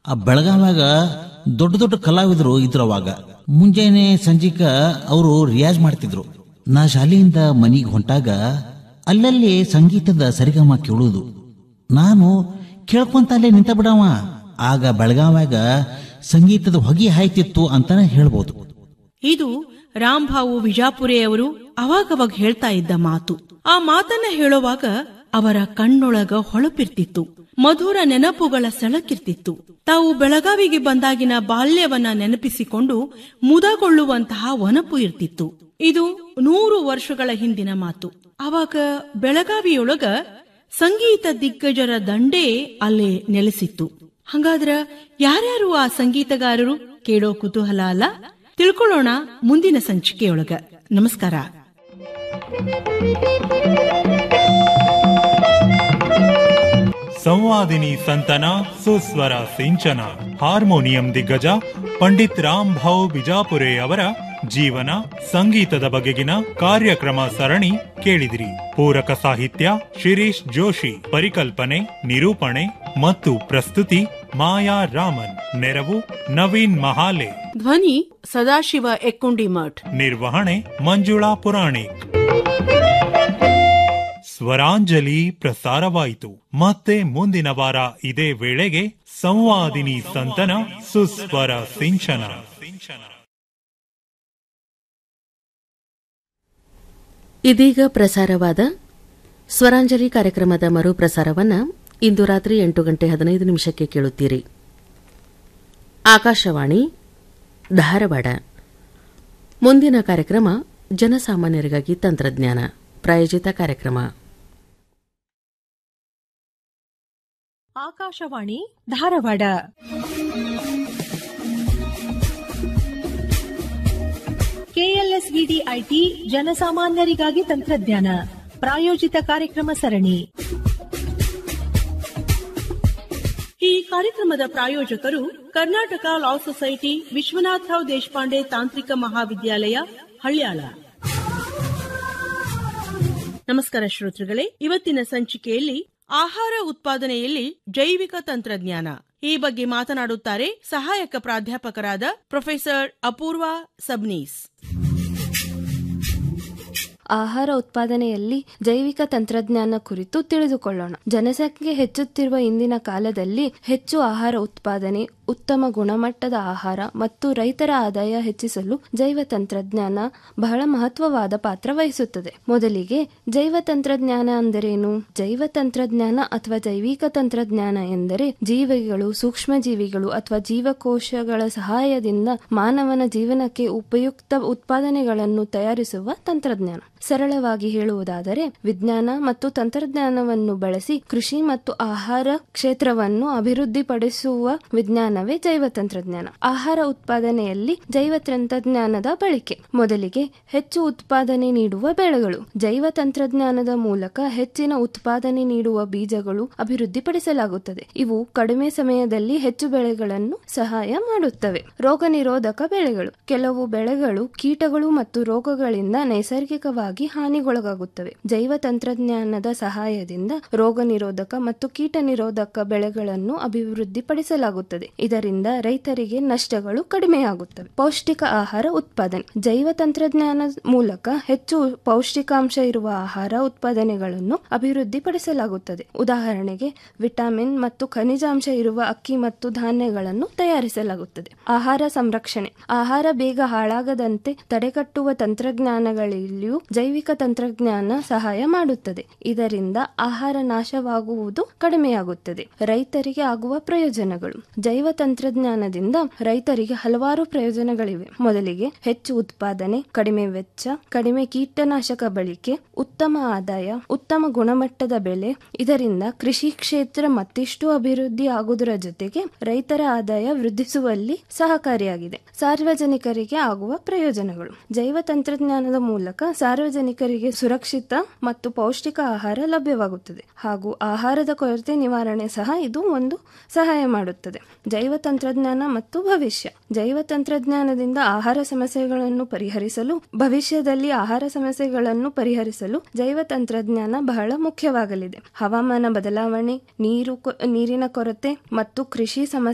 ಆ ಬೆಳಗಾವ್ಯಾಗ ದೊಡ್ಡ ದೊಡ್ಡ ಕಲಾವಿದರು ಇದ್ರು ಅವಾಗ ಮುಂಜಾನೆ ಸಂಜಿಕ ಅವರು ರಿಯಾಜ್ ಮಾಡ್ತಿದ್ರು ನಾ ಶಾಲೆಯಿಂದ ಮನಿಗೆ ಹೊಂಟಾಗ ಅಲ್ಲಲ್ಲಿ ಸಂಗೀತದ ಸರಿಗಮ ಕೇಳುವುದು ನಾನು ಕೇಳ್ಕೊಂತ ಅಲ್ಲೇ ನಿಂತ ಬಿಡವ ಆಗ ಬೆಳಗಾವ್ಯಾಗ ಸಂಗೀತದ ಹೊಗೆ ಹಾಯ್ತಿತ್ತು ಅಂತಾನೆ ಹೇಳ್ಬೋದು ಇದು ರಾಂಭಾವು ವಿಜಾಪುರೆಯವರು ಅವಾಗವಾಗ ಹೇಳ್ತಾ ಇದ್ದ ಮಾತು ಆ ಮಾತನ್ನ ಹೇಳುವಾಗ ಅವರ ಕಣ್ಣೊಳಗ ಹೊಳಪಿರ್ತಿತ್ತು ಮಧುರ ನೆನಪುಗಳ ಸೆಳಕಿರ್ತಿತ್ತು ತಾವು ಬೆಳಗಾವಿಗೆ ಬಂದಾಗಿನ ಬಾಲ್ಯವನ್ನ ನೆನಪಿಸಿಕೊಂಡು ಮುದಗೊಳ್ಳುವಂತಹ ವನಪು ಇರ್ತಿತ್ತು ಇದು ನೂರು ವರ್ಷಗಳ ಹಿಂದಿನ ಮಾತು ಅವಾಗ ಬೆಳಗಾವಿಯೊಳಗ ಸಂಗೀತ ದಿಗ್ಗಜರ ದಂಡೇ ಅಲ್ಲೇ ನೆಲೆಸಿತ್ತು ಹಂಗಾದ್ರ ಯಾರ್ಯಾರು ಆ ಸಂಗೀತಗಾರರು ಕೇಳೋ ಕುತೂಹಲ ಅಲ್ಲ ತಿಳ್ಕೊಳ್ಳೋಣ ಮುಂದಿನ ಸಂಚಿಕೆಯೊಳಗ ನಮಸ್ಕಾರ ಸಂವಾದಿನಿ ಸಂತನ ಸುಸ್ವರ ಸಿಂಚನ ಹಾರ್ಮೋನಿಯಂ ದಿಗ್ಗಜ ಪಂಡಿತ್ ರಾಮ್ ಭಾವ್ ಬಿಜಾಪುರೆ ಅವರ ಜೀವನ ಸಂಗೀತದ ಬಗೆಗಿನ ಕಾರ್ಯಕ್ರಮ ಸರಣಿ ಕೇಳಿದಿರಿ ಪೂರಕ ಸಾಹಿತ್ಯ ಶಿರೀಶ್ ಜೋಶಿ ಪರಿಕಲ್ಪನೆ ನಿರೂಪಣೆ ಮತ್ತು ಪ್ರಸ್ತುತಿ ಮಾಯಾ ರಾಮನ್ ನೆರವು ನವೀನ್ ಮಹಾಲೆ ಧ್ವನಿ ಸದಾಶಿವ ಎಕ್ಕುಂಡಿ ಮಠ್ ನಿರ್ವಹಣೆ ಮಂಜುಳಾ ಪುರಾಣಿಕ್ ಸ್ವರಾಂಜಲಿ ಪ್ರಸಾರವಾಯಿತು ಮತ್ತೆ ಮುಂದಿನ ವಾರ ಇದೇ ವೇಳೆಗೆ ಸಂವಾದಿನಿ ಸಂತನ ಸುಸ್ವರ ಸಿಂಚನ ಇದೀಗ ಪ್ರಸಾರವಾದ ಸ್ವರಾಂಜಲಿ ಕಾರ್ಯಕ್ರಮದ ಮರು ಪ್ರಸಾರವನ್ನ ಇಂದು ರಾತ್ರಿ ಎಂಟು ಗಂಟೆ ಹದಿನೈದು ನಿಮಿಷಕ್ಕೆ ಕೇಳುತ್ತೀರಿ ಆಕಾಶವಾಣಿ ಧಾರವಾಡ ಮುಂದಿನ ಕಾರ್ಯಕ್ರಮ ಜನಸಾಮಾನ್ಯರಿಗಾಗಿ ತಂತ್ರಜ್ಞಾನ ಪ್ರಾಯೋಜಿತ ಕಾರ್ಯಕ್ರಮ ಆಕಾಶವಾಣಿ ಧಾರವಾಡ ಕೆಎಲ್ಎಸ್ವಿಡಿ ಐಟಿ ಜನಸಾಮಾನ್ಯರಿಗಾಗಿ ತಂತ್ರಜ್ಞಾನ ಪ್ರಾಯೋಜಿತ ಕಾರ್ಯಕ್ರಮ ಸರಣಿ ಈ ಕಾರ್ಯಕ್ರಮದ ಪ್ರಾಯೋಜಕರು ಕರ್ನಾಟಕ ಲಾ ಸೊಸೈಟಿ ವಿಶ್ವನಾಥರಾವ್ ದೇಶಪಾಂಡೆ ತಾಂತ್ರಿಕ ಮಹಾವಿದ್ಯಾಲಯ ಹಳ್ಯಾಳ ನಮಸ್ಕಾರ ಶ್ರೋತೃಗಳೇ ಇವತ್ತಿನ ಸಂಚಿಕೆಯಲ್ಲಿ ಆಹಾರ ಉತ್ಪಾದನೆಯಲ್ಲಿ ಜೈವಿಕ ತಂತ್ರಜ್ಞಾನ ಈ ಬಗ್ಗೆ ಮಾತನಾಡುತ್ತಾರೆ ಸಹಾಯಕ ಪ್ರಾಧ್ಯಾಪಕರಾದ ಪ್ರೊಫೆಸರ್ ಅಪೂರ್ವ ಸಬ್ನೀಸ್ ಆಹಾರ ಉತ್ಪಾದನೆಯಲ್ಲಿ ಜೈವಿಕ ತಂತ್ರಜ್ಞಾನ ಕುರಿತು ತಿಳಿದುಕೊಳ್ಳೋಣ ಜನಸಂಖ್ಯೆ ಹೆಚ್ಚುತ್ತಿರುವ ಇಂದಿನ ಕಾಲದಲ್ಲಿ ಹೆಚ್ಚು ಆಹಾರ ಉತ್ಪಾದನೆ ಉತ್ತಮ ಗುಣಮಟ್ಟದ ಆಹಾರ ಮತ್ತು ರೈತರ ಆದಾಯ ಹೆಚ್ಚಿಸಲು ಜೈವ ತಂತ್ರಜ್ಞಾನ ಬಹಳ ಮಹತ್ವವಾದ ಪಾತ್ರ ವಹಿಸುತ್ತದೆ ಮೊದಲಿಗೆ ಜೈವ ತಂತ್ರಜ್ಞಾನ ಅಂದರೇನು ಜೈವ ತಂತ್ರಜ್ಞಾನ ಅಥವಾ ಜೈವಿಕ ತಂತ್ರಜ್ಞಾನ ಎಂದರೆ ಜೀವಿಗಳು ಸೂಕ್ಷ್ಮ ಜೀವಿಗಳು ಅಥವಾ ಜೀವಕೋಶಗಳ ಸಹಾಯದಿಂದ ಮಾನವನ ಜೀವನಕ್ಕೆ ಉಪಯುಕ್ತ ಉತ್ಪಾದನೆಗಳನ್ನು ತಯಾರಿಸುವ ತಂತ್ರಜ್ಞಾನ ಸರಳವಾಗಿ ಹೇಳುವುದಾದರೆ ವಿಜ್ಞಾನ ಮತ್ತು ತಂತ್ರಜ್ಞಾನವನ್ನು ಬಳಸಿ ಕೃಷಿ ಮತ್ತು ಆಹಾರ ಕ್ಷೇತ್ರವನ್ನು ಅಭಿವೃದ್ಧಿಪಡಿಸುವ ವಿಜ್ಞಾನವೇ ಜೈವ ತಂತ್ರಜ್ಞಾನ ಆಹಾರ ಉತ್ಪಾದನೆಯಲ್ಲಿ ಜೈವ ತಂತ್ರಜ್ಞಾನದ ಬಳಕೆ ಮೊದಲಿಗೆ ಹೆಚ್ಚು ಉತ್ಪಾದನೆ ನೀಡುವ ಬೆಳೆಗಳು ಜೈವ ತಂತ್ರಜ್ಞಾನದ ಮೂಲಕ ಹೆಚ್ಚಿನ ಉತ್ಪಾದನೆ ನೀಡುವ ಬೀಜಗಳು ಅಭಿವೃದ್ಧಿಪಡಿಸಲಾಗುತ್ತದೆ ಇವು ಕಡಿಮೆ ಸಮಯದಲ್ಲಿ ಹೆಚ್ಚು ಬೆಳೆಗಳನ್ನು ಸಹಾಯ ಮಾಡುತ್ತವೆ ರೋಗ ನಿರೋಧಕ ಬೆಳೆಗಳು ಕೆಲವು ಬೆಳೆಗಳು ಕೀಟಗಳು ಮತ್ತು ರೋಗಗಳಿಂದ ನೈಸರ್ಗಿಕವಾಗಿ ಹಾನಿಗೊಳಗಾಗುತ್ತವೆ ಜೈವ ತಂತ್ರಜ್ಞಾನದ ಸಹಾಯದಿಂದ ರೋಗ ನಿರೋಧಕ ಮತ್ತು ಕೀಟ ನಿರೋಧಕ ಬೆಳೆಗಳನ್ನು ಅಭಿವೃದ್ಧಿಪಡಿಸಲಾಗುತ್ತದೆ ಇದರಿಂದ ರೈತರಿಗೆ ನಷ್ಟಗಳು ಕಡಿಮೆಯಾಗುತ್ತವೆ ಪೌಷ್ಟಿಕ ಆಹಾರ ಉತ್ಪಾದನೆ ಜೈವ ತಂತ್ರಜ್ಞಾನದ ಮೂಲಕ ಹೆಚ್ಚು ಪೌಷ್ಟಿಕಾಂಶ ಇರುವ ಆಹಾರ ಉತ್ಪಾದನೆಗಳನ್ನು ಅಭಿವೃದ್ಧಿಪಡಿಸಲಾಗುತ್ತದೆ ಉದಾಹರಣೆಗೆ ವಿಟಮಿನ್ ಮತ್ತು ಖನಿಜಾಂಶ ಇರುವ ಅಕ್ಕಿ ಮತ್ತು ಧಾನ್ಯಗಳನ್ನು ತಯಾರಿಸಲಾಗುತ್ತದೆ ಆಹಾರ ಸಂರಕ್ಷಣೆ ಆಹಾರ ಬೇಗ ಹಾಳಾಗದಂತೆ ತಡೆಗಟ್ಟುವ ತಂತ್ರಜ್ಞಾನಗಳಲ್ಲಿಯೂ ಜೈವಿಕ ತಂತ್ರಜ್ಞಾನ ಸಹಾಯ ಮಾಡುತ್ತದೆ ಇದರಿಂದ ಆಹಾರ ನಾಶವಾಗುವುದು ಕಡಿಮೆಯಾಗುತ್ತದೆ ರೈತರಿಗೆ ಆಗುವ ಪ್ರಯೋಜನಗಳು ಜೈವ ತಂತ್ರಜ್ಞಾನದಿಂದ ರೈತರಿಗೆ ಹಲವಾರು ಪ್ರಯೋಜನಗಳಿವೆ ಮೊದಲಿಗೆ ಹೆಚ್ಚು ಉತ್ಪಾದನೆ ಕಡಿಮೆ ವೆಚ್ಚ ಕಡಿಮೆ ಕೀಟನಾಶಕ ಬಳಕೆ ಉತ್ತಮ ಆದಾಯ ಉತ್ತಮ ಗುಣಮಟ್ಟದ ಬೆಲೆ ಇದರಿಂದ ಕೃಷಿ ಕ್ಷೇತ್ರ ಮತ್ತಿಷ್ಟು ಅಭಿವೃದ್ಧಿ ಆಗುವುದರ ಜೊತೆಗೆ ರೈತರ ಆದಾಯ ವೃದ್ಧಿಸುವಲ್ಲಿ ಸಹಕಾರಿಯಾಗಿದೆ ಸಾರ್ವಜನಿಕರಿಗೆ ಆಗುವ ಪ್ರಯೋಜನಗಳು ಜೈವ ತಂತ್ರಜ್ಞಾನದ ಮೂಲಕ ಸಾರ್ವಜನಿಕರಿಗೆ ಸುರಕ್ಷಿತ ಮತ್ತು ಪೌಷ್ಟಿಕ ಆಹಾರ ಲಭ್ಯವಾಗುತ್ತದೆ ಹಾಗೂ ಆಹಾರದ ಕೊರತೆ ನಿವಾರಣೆ ಸಹ ಇದು ಒಂದು ಸಹಾಯ ಮಾಡುತ್ತದೆ ಜೈವ ತಂತ್ರಜ್ಞಾನ ಮತ್ತು ಭವಿಷ್ಯ ಜೈವ ತಂತ್ರಜ್ಞಾನದಿಂದ ಆಹಾರ ಸಮಸ್ಯೆಗಳನ್ನು ಪರಿಹರಿಸಲು ಭವಿಷ್ಯದಲ್ಲಿ ಆಹಾರ ಸಮಸ್ಯೆಗಳನ್ನು ಪರಿಹರಿಸಲು ಜೈವ ತಂತ್ರಜ್ಞಾನ ಬಹಳ ಮುಖ್ಯವಾಗಲಿದೆ ಹವಾಮಾನ ಬದಲಾವಣೆ ನೀರು ನೀರಿನ ಕೊರತೆ ಮತ್ತು ಕೃಷಿ ಸಮಸ್ಯೆ